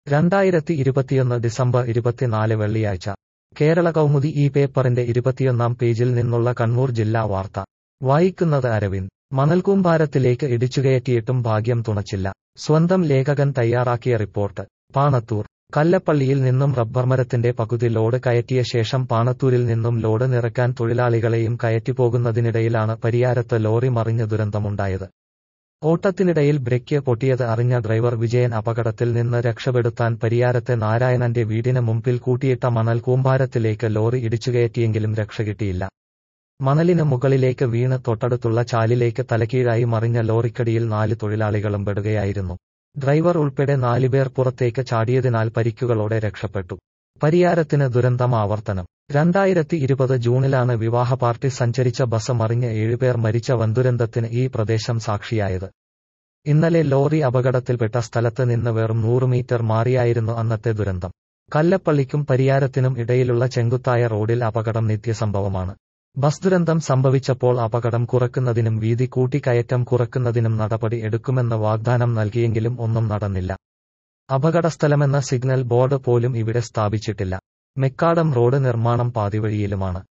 രണ്ടായിരത്തി ഇരുപത്തിയൊന്ന് ഡിസംബർ ഇരുപത്തിനാല് വെള്ളിയാഴ്ച കേരള കൗമുദി ഈ പേപ്പറിന്റെ ഇരുപത്തിയൊന്നാം പേജിൽ നിന്നുള്ള കണ്ണൂർ ജില്ലാ വാർത്ത വായിക്കുന്നത് അരവിന്ദ് മണൽക്കൂമ്പാരത്തിലേക്ക് ഇടിച്ചുകയറ്റിയിട്ടും ഭാഗ്യം തുണച്ചില്ല സ്വന്തം ലേഖകൻ തയ്യാറാക്കിയ റിപ്പോർട്ട് പാണത്തൂർ കല്ലപ്പള്ളിയിൽ നിന്നും റബ്ബർ മരത്തിന്റെ പകുതി ലോഡ് കയറ്റിയ ശേഷം പാണത്തൂരിൽ നിന്നും ലോഡ് നിറക്കാൻ തൊഴിലാളികളെയും കയറ്റിപ്പോകുന്നതിനിടയിലാണ് പരിയാരത്ത് ലോറി മറിഞ്ഞ ദുരന്തമുണ്ടായത് ഓട്ടത്തിനിടയിൽ ബ്രേക്ക് പൊട്ടിയത് അറിഞ്ഞ ഡ്രൈവർ വിജയൻ അപകടത്തിൽ നിന്ന് രക്ഷപ്പെടുത്താൻ പരിയാരത്തെ നാരായണന്റെ വീടിന് മുമ്പിൽ കൂട്ടിയിട്ട മണൽ കൂമ്പാരത്തിലേക്ക് ലോറി ഇടിച്ചുകയറ്റിയെങ്കിലും രക്ഷകിട്ടിയില്ല മണലിന് മുകളിലേക്ക് വീണ് തൊട്ടടുത്തുള്ള ചാലിലേക്ക് തലകീഴായി മറിഞ്ഞ ലോറിക്കടിയിൽ നാല് തൊഴിലാളികളും പെടുകയായിരുന്നു ഡ്രൈവർ ഉൾപ്പെടെ നാലുപേർ പുറത്തേക്ക് ചാടിയതിനാൽ പരിക്കുകളോടെ രക്ഷപ്പെട്ടു പരിയാരത്തിന് ദുരന്തം ആവർത്തനം രണ്ടായിരത്തി ഇരുപത് ജൂണിലാണ് വിവാഹ പാർട്ടി സഞ്ചരിച്ച ബസ് മറിഞ്ഞ് ഏഴുപേർ മരിച്ച വൻദുരന്തത്തിന് ഈ പ്രദേശം സാക്ഷിയായത് ഇന്നലെ ലോറി അപകടത്തിൽപ്പെട്ട സ്ഥലത്ത് നിന്ന് വെറും നൂറ് മീറ്റർ മാറിയായിരുന്നു അന്നത്തെ ദുരന്തം കല്ലപ്പള്ളിക്കും പരിയാരത്തിനും ഇടയിലുള്ള ചെങ്കുത്തായ റോഡിൽ അപകടം നിത്യസംഭവമാണ് ബസ് ദുരന്തം സംഭവിച്ചപ്പോൾ അപകടം കുറക്കുന്നതിനും വീതി കൂട്ടിക്കയറ്റം കുറക്കുന്നതിനും നടപടി എടുക്കുമെന്ന് വാഗ്ദാനം നൽകിയെങ്കിലും ഒന്നും നടന്നില്ല അപകടസ്ഥലമെന്ന സിഗ്നൽ ബോർഡ് പോലും ഇവിടെ സ്ഥാപിച്ചിട്ടില്ല മെക്കാടം റോഡ് നിർമ്മാണം പാതിവഴിയിലുമാണ്